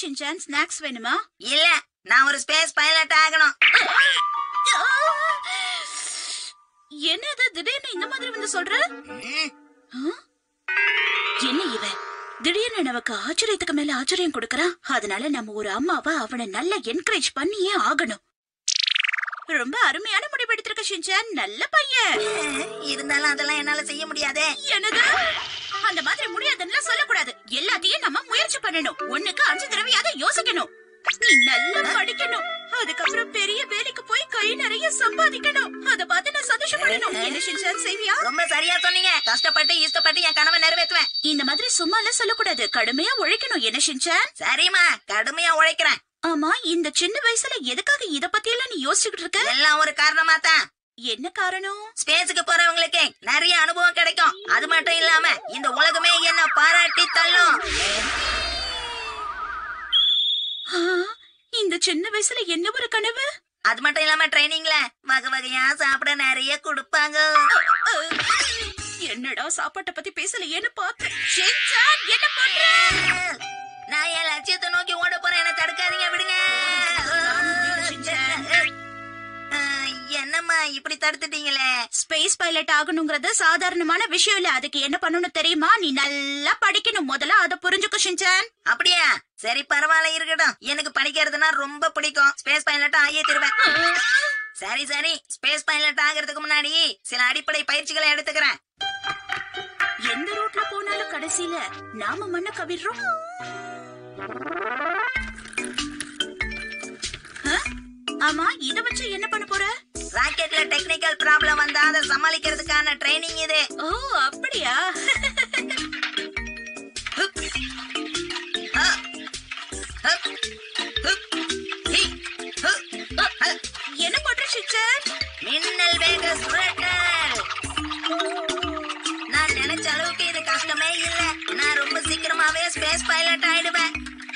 Shinchan snacks வேணுமா இல்ல நான் ஒரு ஸ்பேஸ் பைலட் ஆகணும் என்னது திடீர்னு இந்த மாதிரி வந்து சொல்ற ம், ஆ? என்ன இவன் திடீர்னு நமக்கு ஆச்சரியத்துக்கு மேல ஆச்சரியம் கொடுக்கறான் அதனால நம்ம ஒரு அம்மாவை அவனை நல்லா என்கரேஜ் பண்ணியே ஆகணும் ரொம்ப அருமையான முடிவு எடுத்திருக்க ஷின்சான் நல்ல பையன் இருந்தாலும் அதெல்லாம் என்னால செய்ய முடியாதே என்னது அந்த மாதிரி முடியாதுன்னு சொல்லக்கூடாது எல்லாத்தையும் நம்ம முயற்சி பண்ணணும் ஒண்ணுக்கு அஞ்சு தடவையாவது யோசிக்கணும் நீ நல்லா படிக்கணும் அதுக்கப்புறம் பெரிய வேலைக்கு போய் கை நிறைய சம்பாதிக்கணும் அத பார்த்து நான் சந்தோஷப்படணும் என்ன ஷின்சான் செய்வியா ரொம்ப சரியா சொன்னீங்க கஷ்டப்பட்டு இஷ்டப்பட்டு என் கனவை நிறைவேற்றுவேன் இந்த மாதிரி சும்மால சொல்லக்கூடாது கடுமையா உழைக்கணும் என்ன ஷின்சான் சரிம்மா கடுமையா உழைக்கிறேன் ஆமா இந்த சின்ன வயசுல எதுக்காக இத பத்தி எல்லாம் நீ யோசிச்சுக்கிட்டு இருக்க எல்லாம் ஒரு காரணமா தான் என்ன காரணம் ஸ்பேஸுக்கு போறவங்களுக்கு நிறைய அனுபவம் கிடைக்கும் அது மட்டும் இல்லாம இந்த உலகமே என்ன பாராட்டி தள்ளும் ஆ, இந்த சின்ன வயசுல என்ன ஒரு கனவு அது மட்டும் இல்லாம ட்ரைனிங்ல வகை வகையா சாப்பிட நிறைய கொடுப்பாங்க என்னடா சாப்பாட்ட பத்தி பேசலையேன்னு பார்த்தேன் ஷின்சான், என்ன பண்ற நான் என் லட்சியத்தை நோக்கி ஓட போறேன் என்ன தடுக்காதீங்க விடுங்க அஹ், என்னம்மா இப்படி தடுத்துட்டீங்களே ஸ்பேஸ் பைலட் ஆகணுங்கிறது சாதாரணமான விஷயம் இல்ல அதுக்கு என்ன பண்ணணும் தெரியுமா நீ நல்லா படிக்கணும் முதல்ல அத புரிஞ்சுக்கோ ஷின்சான் அப்படியா சரி பரவாயில்ல இருக்கட்டும் எனக்கு படிக்கிறதுனா ரொம்ப பிடிக்கும் ஸ்பேஸ் பைலட் ஆகியே தருவேன் சரி சரி ஸ்பேஸ் பைலட் ஆகிறதுக்கு முன்னாடி சில அடிப்படை பயிற்சிகளை எடுத்துக்கிறேன் எந்த ரூட்ல போனாலும் கடைசியில நாம மண்ண கவிடுறோம் ஆ? ஆமா இத வச்சு என்ன பண்ண போற ராக்கெட்ல டெக்னிக்கல் ப்ராப்ளம் வந்தா அதை சமாளிக்கிறதுக்கான ட்ரைனிங் இது ஓ அப்படியா ஹ, ஹ, ஹ, ஹி, ஹ, ஹ. என்ன பண்ற ஷின்சான் மின்னல் வேக சுழற்றல் நான் நினைச்ச அளவுக்கு இது கஷ்டமே இல்ல நான் ரொம்ப சீக்கிரமாவே ஸ்பேஸ் பைலட் ஆயிடுவேன்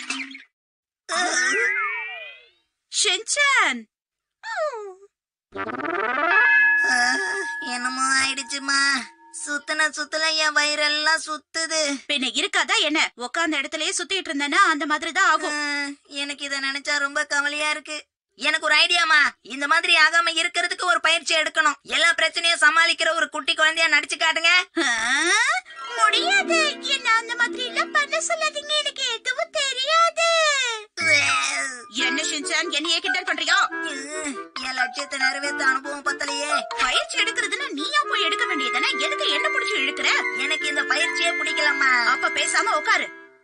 ஷின்சான் அஹ், என்னமோ ஆயிடுச்சுமா சுத்தின சுத்தல என் வயிறெல்லாம் சுத்துது பின்ன இருக்காதா என்ன உட்கார்ந்த இடத்துலயே சுத்திட்டு இருந்தேன்னா அந்த மாதிரி தான் ஆகும் அஹ், எனக்கு இத நினைச்சா ரொம்ப கவலையா இருக்கு எனக்கு ஒரு ஐடியாமா இந்த மாதிரி ஆகாம இருக்கிறதுக்கு ஒரு பயிற்சி எடுக்கணும் எல்லா பிரச்சனையும் சமாளிக்கிற ஒரு குட்டி குழந்தையா நடிச்சு காட்டுங்க ஆ? முடியாது என்ன அந்த மாதிரி எல்லாம் பண்ண சொல்லாதீங்க எனக்கு எதுவும் தெரியாது என்ன ஷின்சான் என்னையே கிண்டல் பண்றியா அஹ், என் லட்சியத்தை நிறைவேற்ற அனுபவம் பத்தலையே பயிற்சி எடுக்கிறதுன்னா நீயா போய் எடுக்க வேண்டியதானே எதுக்கு என்ன பிடிச்சி இழுக்கிற எனக்கு இந்த பயிற்சியே பிடிக்கலம்மா அப்ப பேசாம உட்காரு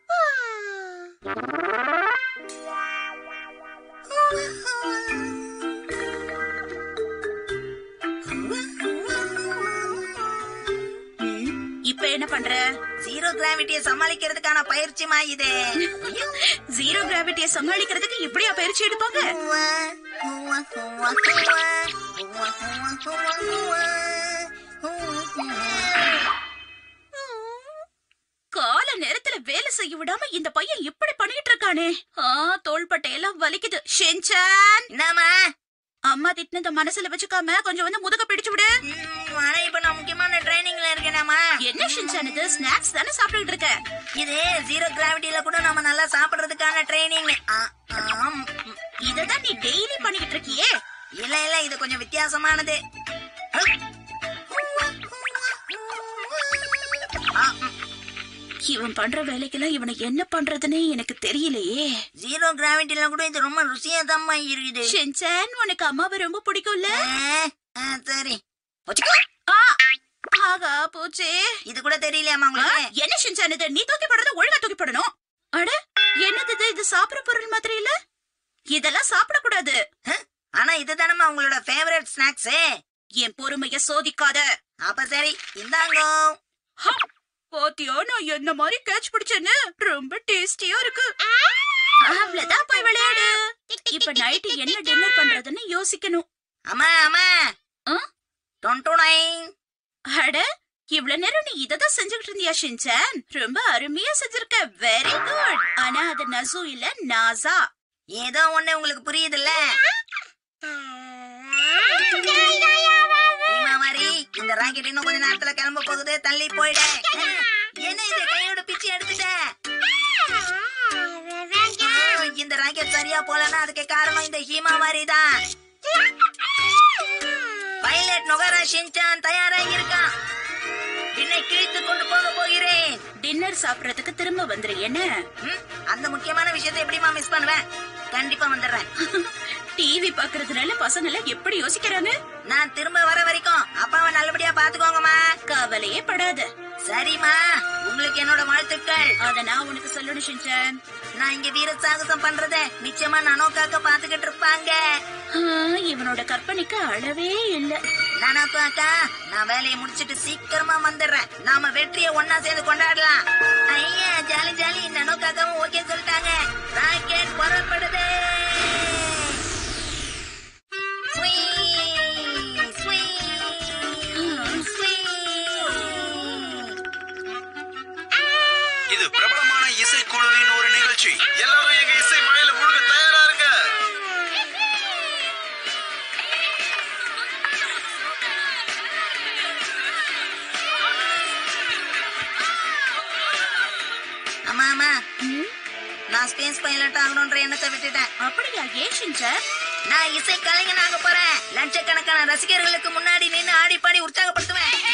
இப்ப என்ன பண்ற ஜீரோ கிராவிட்டியை சமாளிக்கிறதுக்கான பயிற்சிமா இது ஜீரோ கிராவிட்டியை சமாளிக்கிறதுக்கு இப்படியா பயிற்சி எடுப்பாங்க கால நேரத்துல வேலை செய்ய விடாம இந்த பையன் இப்படி பண்ணிட்டு இருக்கானே ஆ தோள்பட்டை எல்லாம் வலிக்குது ஷென்சான் என்னம்மா அம்மா திட்டினத மனசுல வச்சுக்காம கொஞ்சம் வந்து முதுக பிடிச்சு விடு ம், ஆனா இப்ப நான் முக்கியமான ட்ரைனிங்ல இருக்கேனாமா என்ன ஷின்சான் இது ஸ்நாக்ஸ் தானே சாப்பிட்டுட்டு இருக்க இது ஜீரோ கிராவிட்டில கூட நம்ம நல்லா சாப்பிடுறதுக்கான ட்ரைனிங் ஆம் இததான் நீ டெய்லி பண்ணிக்கிட்டு இருக்கியே இல்ல இல்ல இது கொஞ்சம் வித்தியாசமானது ஆ, ம். இவன் பண்ற வேலைக்கெல்லாம் இவனை என்ன பண்றதுன்னே எனக்கு தெரியலையே ஜீரோ கிராவிட்டில கூட இது ரொம்ப ருசியா தான்மா இருக்குது ஷின்சான் உனக்கு அம்மாவை ரொம்ப பிடிக்கும்ல ஆ, ஆ, சரி வச்சுக்கோ. ஆ, ஆகா போச்சே இது கூட தெரியலையாமா ஆ, உங்களுக்கு என்ன ஷின்சான் இது நீ தூக்கி போடுறது ஒழுங்கா தூக்கி போடணும் அட என்னது இது இது சாப்பிடுற பொருள் மாதிரி இல்ல இதெல்லாம் சாப்பிடக்கூடாது ஹ? ஆனா இதுதானம்மா உங்களோட ஃபேவரட் ஸ்நாக்ஸ் என் பொறுமைய சோதிக்காத அப்ப சரி இந்தாங்க ஹ, பாத்தியா நான் என்ன மாதிரி கேட்ச் பிடிச்சேன்னு ரொம்ப டேஸ்டியா இருக்கு அவ்வளவுதான் போய் விளையாடு இப்ப நைட்டு என்ன டின்னர் பண்றதுன்னு யோசிக்கணும் அம்மா அம்மா ஆ? டொன்டோ நைன் அட இவ்வளவு நேரம் நீ இததான் செஞ்சுக்கிட்டு இருந்தியா ஷின்சான் ரொம்ப அருமையா செஞ்சிருக்க வெரி குட் ஆனா அது நசு இல்ல நாசா ஏதோ ஒண்ணு உங்களுக்கு புரியுதுல்ல மாதிரி இந்த ராக்கெட் இன்னும் கொஞ்ச நேரத்துல கிளம்ப போகுது தள்ளி போயிட என்ன இது கையோட பிச்சு எடுத்துட்ட ஆ, இந்த ராக்கெட் சரியா போலன்னா அதுக்கு காரணம் இந்த ஹீமாவாரி தான் பைலட் நொகரா ஷின்சான் தயாராகி இருக்கான் என்னை கிழித்து கொண்டு போக போகிறேன் டின்னர் சாப்பிடறதுக்கு திரும்ப வந்துரு என்ன ம், அந்த முக்கியமான விஷயத்தை எப்படிமா மிஸ் பண்ணுவேன் கண்டிப்பா வந்துடுறேன் டிவி பாக்குறதுனால பசங்க எல்லாம் எப்படி யோசிக்கிறாங்க நான் திரும்ப வர வரைக்கும் அப்பாவை நல்லபடியா பாத்துக்கோங்கம்மா கவலையே படாத சரிம்மா உங்களுக்கு என்னோட வாழ்த்துக்கள் அத நான் உனக்கு சொல்லணும் ஷின்சான் நான் இங்க வீர சாகசம் பண்றத நிச்சயமா நனோக்காக்க பாத்துக்கிட்டு இருப்பாங்க ஆ, இவனோட கற்பனைக்கு அளவே இல்ல நனோக்கு அக்கா நான் வேலையை முடிச்சிட்டு சீக்கிரமா வந்துடுறேன் நாம வெற்றியை ஒன்னா சேர்ந்து கொண்டாடலாம் ஐயா ஜாலி ஜாலி நனோக்காக்காவும் ஓகே சொல்லிட்டாங்க ராக்கெட் புறப்படுது ஸ்வீ, ஸ்வீ, ஸ்வீ. இது பிரபலமான இசைக்குழுவின் ஒரு நிகழ்ச்சி எல்லாரும் எங்க இசை மழையில முழுக தயாரா இருங்க அம்மா அம்மா ம், நான் ஸ்பேஸ் பைலட் ஆகணும்ன்ற எண்ணத்தை விட்டுட்டேன் அப்படியா ஏன் ஷின்சான் நான் இசை கலைஞன் ஆக போறேன் லட்சக்கணக்கான ரசிகர்களுக்கு முன்னாடி நின்னு ஆடி பாடி உற்சாகப்படுத்துவேன்